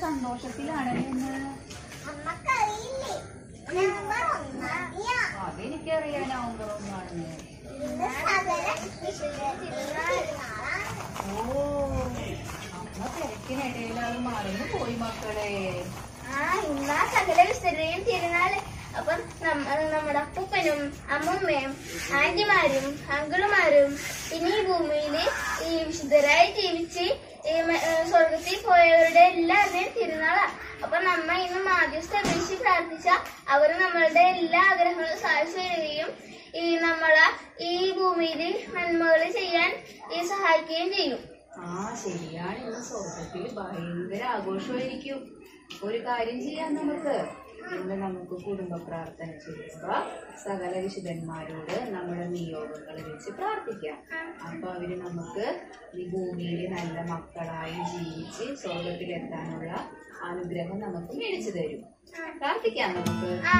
സന്തോഷത്തിലാണല്ലോ ഇന്ന് അമ്മക്കറിയില്ലേ നമ്പർ ഒന്നാ അതെനിക്കറിയാം നവംബർ ഒന്നാണെന്ന് ഇന്ന് സകല വിശുദ്ധ തിരുനാളാണ് ഓ അമ്മ തിരക്കിനിടയിൽ അത് മറന്നു പോയി മക്കളെ ആ ഇന്നാ സകല വിശുദ്ധയും തിരുനാള് അപ്പൊ നമ്മ- നമ്മുടെ അപ്പൂപ്പനും അമ്മൂമ്മയും ആന്റിമാരും അങ്കിളുമാരും പിന്നെ ഈ ഭൂമിയില് ഈ വിശുദ്ധരായി ജീവിച്ച് ഈ മ- ഏ, സ്വർഗത്തിൽ പോയവരുടെ എല്ലാവരുടെയും തിരുനാളാ അപ്പൊ നമ്മ ഇന്ന് മാധ്യസ്ഥ അപേക്ഷിച്ച് പ്രാർത്ഥിച്ച അവർ നമ്മളുടെ എല്ലാ ആഗ്രഹങ്ങളും സാധിച്ചു വരികയും ഈ നമ്മളെ ഈ ഭൂമിയിൽ നന്മകൾ ചെയ്യാൻ ഈ സഹായിക്കുകയും ചെയ്യും ആ ശരിയാണ് ഇന്ന് സ്വർഗത്തിൽ ഭയങ്കര ആഘോഷമായിരിക്കും ഒരു കാര്യം ചെയ്യാം നമുക്ക് ഇന്ന് നമുക്ക് കുടുംബ പ്രാർത്ഥന ചെയ്യുക സകല വിശുദ്ധന്മാരോട് നമ്മുടെ നിയോഗങ്ങൾ വെച്ച് പ്രാർത്ഥിക്കാം അപ്പൊ അവര് നമുക്ക് ഈ ഭൂമിയിൽ നല്ല മക്കളായി ജീവിച്ച് സ്വർഗത്തിലെത്താനുള്ള അനുഗ്രഹം നമുക്ക് മേടിച്ചു തരും പ്രാർത്ഥിക്കാം നമുക്ക് ആ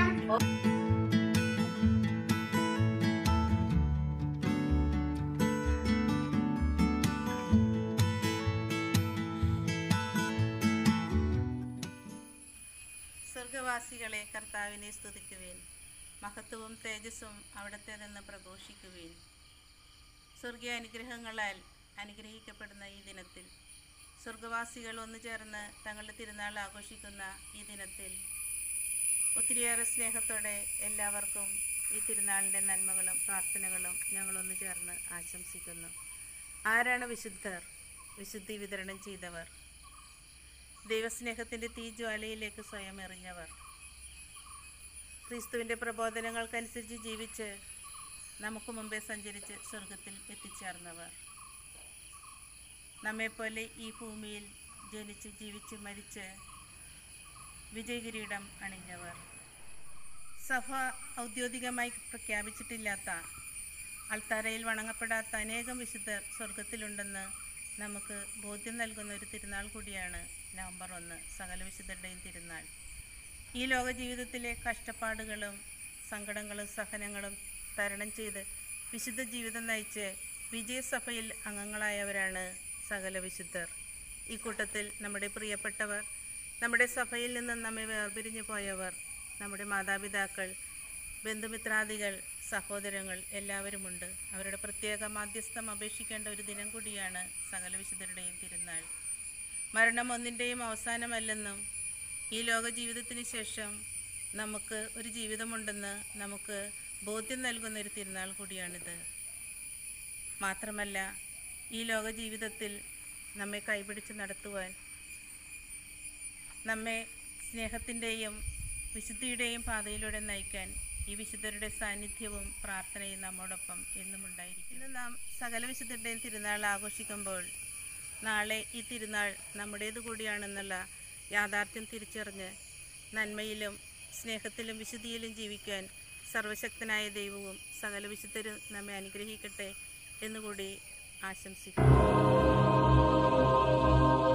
സ്വർഗവാസികളെ കർത്താവിനെ സ്തുതിക്കുവേൻ മഹത്വവും തേജസ്സും അവിടത്തേതെന്ന് പ്രഘോഷിക്കുവേൻ സ്വർഗീയ അനുഗ്രഹങ്ങളാൽ അനുഗ്രഹിക്കപ്പെടുന്ന ഈ ദിനത്തിൽ സ്വർഗവാസികൾ ഒന്നു ചേർന്ന് തങ്ങളുടെ തിരുനാൾ ആഘോഷിക്കുന്ന ഈ ദിനത്തിൽ ഒത്തിരിയേറെ സ്നേഹത്തോടെ എല്ലാവർക്കും ഈ തിരുനാളിൻ്റെ നന്മകളും പ്രാർത്ഥനകളും ഞങ്ങളൊന്നു ചേർന്ന് ആശംസിക്കുന്നു ആരാണ് വിശുദ്ധർ വിശുദ്ധി വിതരണം ചെയ്തവർ ദൈവസ്നേഹത്തിൻ്റെ തീജ്വാലയിലേക്ക് സ്വയം എറിഞ്ഞവർ ക്രിസ്തുവിൻ്റെ പ്രബോധനങ്ങൾക്കനുസരിച്ച് ജീവിച്ച് നമുക്ക് മുമ്പേ സഞ്ചരിച്ച് സ്വർഗത്തിൽ എത്തിച്ചേർന്നവർ നമ്മെപ്പോലെ ഈ ഭൂമിയിൽ ജനിച്ച് ജീവിച്ച് മരിച്ച് വിജയകിരീടം അണിഞ്ഞവർ സഭ ഔദ്യോഗികമായി പ്രഖ്യാപിച്ചിട്ടില്ലാത്ത അൾത്താരയിൽ വണങ്ങപ്പെടാത്ത അനേകം വിശുദ്ധർ സ്വർഗത്തിലുണ്ടെന്ന് നമുക്ക് ബോധ്യം നൽകുന്ന ഒരു തിരുനാൾ കൂടിയാണ് നവംബർ ഒന്ന് സകല വിശുദ്ധരുടെയും തിരുനാൾ ഈ ലോക ജീവിതത്തിലെ കഷ്ടപ്പാടുകളും സങ്കടങ്ങളും സഹനങ്ങളും തരണം ചെയ്ത് വിശുദ്ധ ജീവിതം നയിച്ച് വിജയസഭയിൽ അംഗങ്ങളായവരാണ് സകല വിശുദ്ധർ ഈ കൂട്ടത്തിൽ നമ്മുടെ പ്രിയപ്പെട്ടവർ നമ്മുടെ സഭയിൽ നിന്ന് നമ്മെ വേർപിരിഞ്ഞു പോയവർ നമ്മുടെ മാതാപിതാക്കൾ ബന്ധുമിത്രാദികൾ സഹോദരങ്ങൾ എല്ലാവരുമുണ്ട് അവരുടെ പ്രത്യേക മാധ്യസ്ഥം അപേക്ഷിക്കേണ്ട ഒരു ദിനം കൂടിയാണ് സകല വിശുദ്ധരുടെയും തിരുനാൾ മരണം ഒന്നിൻ്റെയും അവസാനമല്ലെന്നും ഈ ലോക ജീവിതത്തിന് ശേഷം നമുക്ക് ഒരു ജീവിതമുണ്ടെന്ന് നമുക്ക് ബോധ്യം നൽകുന്ന ഒരു തിരുനാൾ കൂടിയാണിത് മാത്രമല്ല ഈ ലോക ജീവിതത്തിൽ നമ്മെ കൈപിടിച്ച് നടത്തുവാൻ നമ്മെ സ്നേഹത്തിൻ്റെയും വിശുദ്ധിയുടെയും പാതയിലൂടെ നയിക്കാൻ ഈ വിശുദ്ധരുടെ സാന്നിധ്യവും പ്രാർത്ഥനയും നമ്മോടൊപ്പം എന്നും ഉണ്ടായിരിക്കും ഇന്ന് നാം സകല വിശുദ്ധരുടെയും തിരുനാൾ ആഘോഷിക്കുമ്പോൾ നാളെ ഈ തിരുനാൾ നമ്മുടേത് കൂടിയാണെന്നുള്ള യാഥാർത്ഥ്യം തിരിച്ചറിഞ്ഞ് നന്മയിലും സ്നേഹത്തിലും വിശുദ്ധിയിലും ജീവിക്കാൻ സർവശക്തനായ ദൈവവും സകല വിശുദ്ധരും നമ്മെ അനുഗ്രഹിക്കട്ടെ എന്നുകൂടി ആശംസിക്കുന്നു